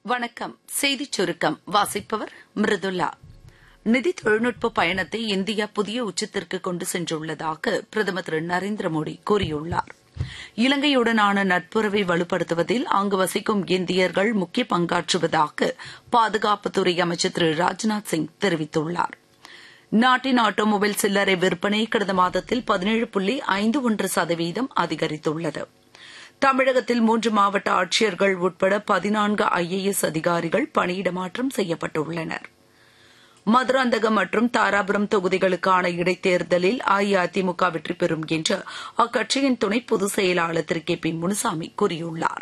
வணக்கம் செய்திச் சுருக்கம் வாசிப்பவர் மிருதுல்லா நிதி தொழில்நுட்ப பயணத்தை இந்தியா புதிய உச்சத்திற்கு கொண்டு சென்றுள்ளதாக பிரதமர் திரு நரேந்திர மோடி கூறியுள்ளார் இலங்கையுடனான நட்புறவை வலுப்படுத்துவதில் அங்கு வசிக்கும் இந்தியர்கள் முக்கிய பங்காற்றுவதாக பாதுகாப்புத்துறை அமைச்சர் திரு ராஜ்நாத் சிங் தெரிவித்துள்ளார் நாட்டின் ஆட்டோமொபைல் சில்லறை விற்பனை கடந்த மாதத்தில் பதினேழு புள்ளி ஐந்து ஒன்று சதவீதம் அதிகரித்துள்ளது தமிழகத்தில் மூன்று மாவட்ட ஆட்சியர்கள் உட்பட பதினான்கு ஐஏஎஸ் அதிகாரிகள் பணியிடமாற்றம் செய்யப்பட்டுள்ளனர் மதுராந்தகம் மற்றும் தாராபுரம் தொகுதிகளுக்கான இடைத்தேர்தலில் அஇஅதிமுக வெற்றி பெறும் என்று அக்கட்சியின் துணை பொதுச் செயலாளர் திரு கே பி முனுசாமி கூறியுள்ளார்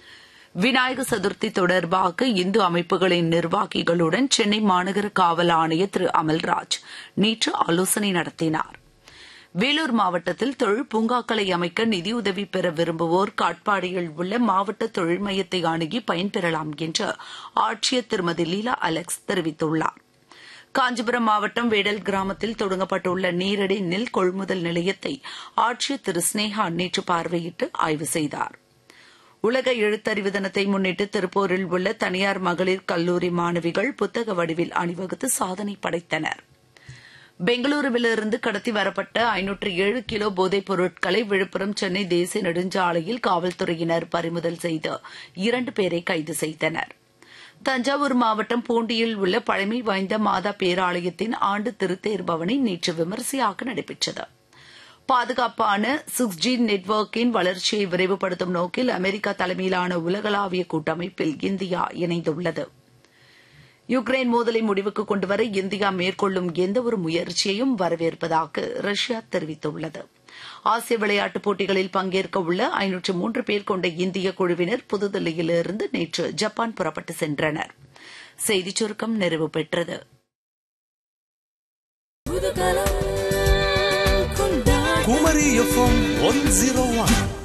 விநாயக சதுர்த்தி தொடர்பாக இந்து அமைப்புகளின் நிர்வாகிகளுடன் சென்னை மாநகர காவல் ஆணையர் திரு அமல்ராஜ் நேற்று ஆலோசனை நடத்தினார் வேலூர் மாவட்டத்தில் தொழில் பூங்காக்களை அமைக்க நிதியுதவி பெற விரும்புவோர் காட்பாடியில் உள்ள மாவட்ட தொழில் மையத்தை அணுகி பயன்பெறலாம் என்று ஆட்சியர் திருமதி லீலா அலெக்ஸ் தெரிவித்துள்ளார் காஞ்சிபுரம் மாவட்டம் வேடல் கிராமத்தில் தொடங்கப்பட்டுள்ள நீரடி நெல் கொள்முதல் நிலையத்தை ஆட்சியர் திரு ஸ்னேகா நேற்று பார்வையிட்டு ஆய்வு செய்தார் உலக எழுத்தறிவு தினத்தை முன்னிட்டு திருப்பூரில் உள்ள தனியார் மகளிர் கல்லூரி மாணவிகள் புத்தக வடிவில் அணிவகுத்து சாதனை படைத்தனா் பெங்களூருவிலிருந்து கடத்தி வரப்பட்ட ஐநூற்று ஏழு கிலோ போதைப் பொருட்களை விழுப்புரம் சென்னை தேசிய நெடுஞ்சாலையில் காவல்துறையினர் பறிமுதல் செய்து இரண்டு பேரை கைது செய்தனர் தஞ்சாவூர் மாவட்டம் பூண்டியில் உள்ள பழமை வாய்ந்த மாதா பேராலயத்தின் ஆண்டு திருத்தேர் பவனி நேற்று விமரிசையாக நடைபெற்றது பாதுகாப்பான சிக்ஸ் ஜி நெட்வொர்க்கின் வளர்ச்சியை விரைவுபடுத்தும் நோக்கில் அமெரிக்கா தலைமையிலான உலகளாவிய கூட்டமைப்பில் இந்தியா இணைந்துள்ளது யுக்ரைன் மோதலை முடிவுக்கு கொண்டுவர இந்தியா மேற்கொள்ளும் எந்தவொரு முயற்சியையும் வரவேற்பதாக ரஷ்யா தெரிவித்துள்ளது ஆசிய விளையாட்டுப் போட்டிகளில் பங்கேற்க உள்ள ஐநூற்று மூன்று பேர் கொண்ட இந்திய குழுவினர் புதுதில்லியிலிருந்து நேற்று ஜப்பான் புறப்பட்டு சென்றனர் செய்திச் சுருக்கம் நிறைவு பெற்றது Kumari FM one zero one